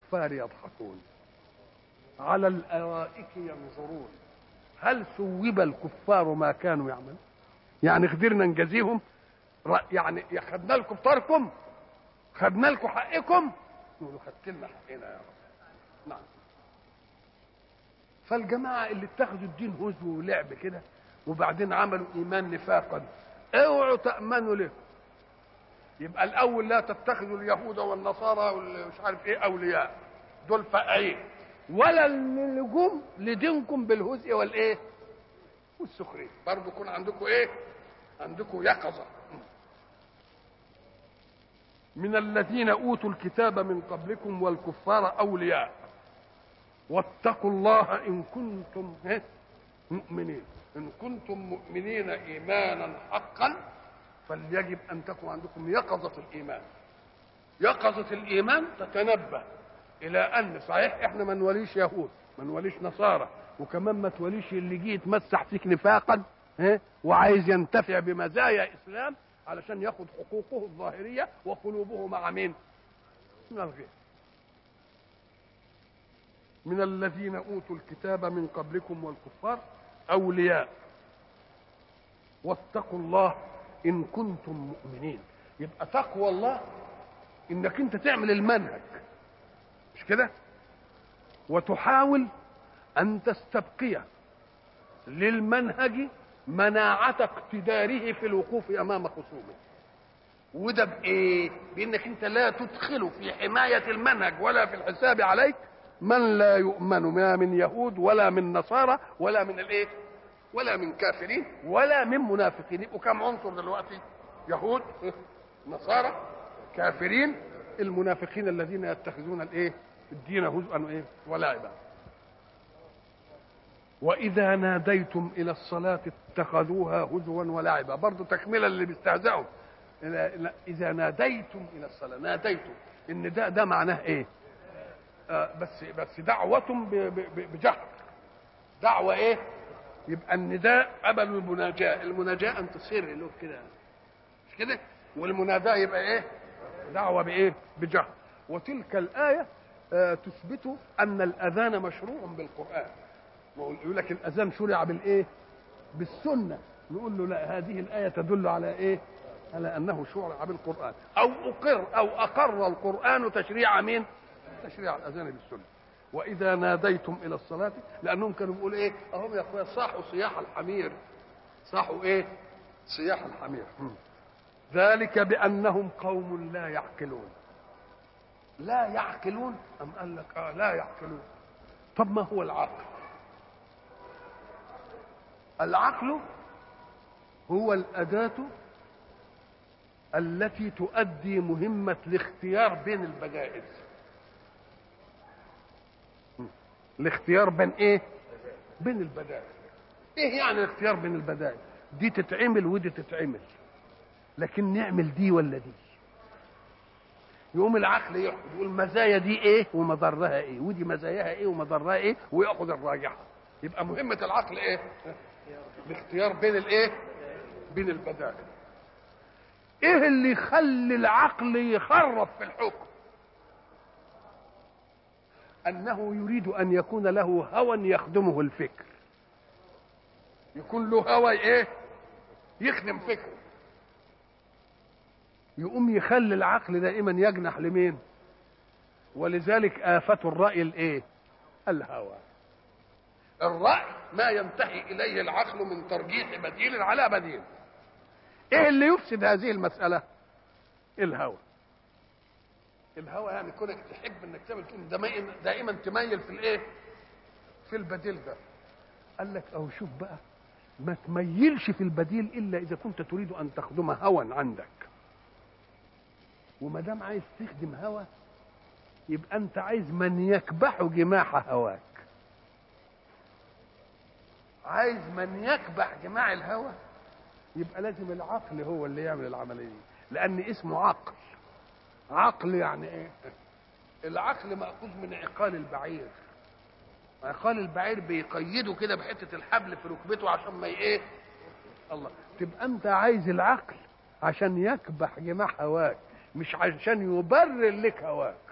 الكفار يضحكون على الارائك ينظرون هل ثوب الكفار ما كانوا يعملون يعني قدرنا نجازيهم يعني خدنا لكم طاركم خدنا لكم حقكم نقول خدت لنا حقنا يا رب نعم فالجماعه اللي اتخذوا الدين هزو ولعب كده وبعدين عملوا ايمان نفاقا اوعوا تامنوا له يبقى الاول لا تتخذوا اليهود والنصارى والمش عارف ايه اولياء دول فقعين ولا اللجوم لدينكم بالهزء والايه والسخريه برضه يكون عندكم ايه عندكم يقظه من الذين اوتوا الكتاب من قبلكم والكفار اولياء واتقوا الله ان كنتم مؤمنين ان كنتم مؤمنين ايمانا حقا فليجب ان تكون عندكم يقظه الايمان يقظه الايمان تتنبه الى ان صحيح احنا ما نوليش يهود ما نوليش نصارى وكمان ما توليش اللي جه يتمسح فيك نفاقا ها وعايز ينتفع بمزايا اسلام علشان ياخد حقوقه الظاهريه وقلوبه مع مين؟ من الغير. من الذين اوتوا الكتاب من قبلكم والكفار اولياء واتقوا الله ان كنتم مؤمنين يبقى تقوى الله انك انت تعمل المنهج مش كده وتحاول ان تستبقي للمنهج مناعة اقتداره في الوقوف امام خصومه وده بايه بانك انت لا تدخل في حماية المنهج ولا في الحساب عليك من لا يؤمن لا من يهود ولا من نصارى ولا من الايه ولا من كافرين ولا من منافقين يبقوا كم عنصر دلوقتي يهود نصارى كافرين المنافقين الذين يتخذون الايه الدين هزءا وايه ولعبا واذا ناديتم الى الصلاه اتخذوها هزوا ولعبا برضه تكمله اللي بيستهزئوا اذا ناديتم الى الصلاه ناديتم ان ده ده معناه ايه آه بس بس دعوه بجهر دعوه ايه يبقى النداء قبل المناجاه المناجاه ان تصير له كده مش كده والمناداه يبقى ايه دعوه بايه بجهر وتلك الايه آه تثبت ان الاذان مشروع بالقران يقول لك الاذان شرع بالايه بالسنه نقول له لا هذه الايه تدل على ايه على انه شرع بالقران او اقر او اقر القران تشريع مين تشريع الاذان بالسنه واذا ناديتم الى الصلاه لانهم كانوا بيقولوا ايه اهم يا اخويا صاحوا صياح الحمير صاحوا ايه صياح الحمير ذلك بانهم قوم لا يعقلون لا يعقلون ام قال لك اه لا يعقلون طب ما هو العقل العقل هو الأداة التي تؤدي مهمة الاختيار بين البدائل الاختيار بين ايه بين البدائل ايه يعني الاختيار بين البدائل دي تتعمل ودي تتعمل لكن نعمل دي ولا دي يقوم العقل يقول مزايا دي ايه ومضرها ايه ودي مزاياها ايه ومضرها ايه وياخذ الراجحه يبقى مهمه العقل ايه الاختيار بين الايه بين البدائل ايه اللي يخلي العقل يخرف في الحكم انه يريد ان يكون له هوى يخدمه الفكر يكون له هوى ايه يخدم فكره يقوم يخلي العقل دائما يجنح لمين ولذلك آفة الرأي الايه الهوى الرأي ما ينتهي إليه العقل من ترجيح بديل على بديل ايه اللي يفسد هذه المسألة الهوى الهوى يعني كونك تحب انك تعمل كده دائما تميل في الايه في البديل ده قال لك او شوف بقى ما تميلش في البديل الا اذا كنت تريد ان تخدم هوى عندك وما دام عايز تخدم هوى يبقى انت عايز من يكبح جماح هواك عايز من يكبح جماع الهوى يبقى لازم العقل هو اللي يعمل العمليه دي لان اسمه عقل عقل يعني ايه العقل ماخوذ من عقال البعير عقال البعير بيقيده كده بحته الحبل في ركبته عشان ما ايه الله تبقى انت عايز العقل عشان يكبح جماح هواك مش عشان يبرر لك هواك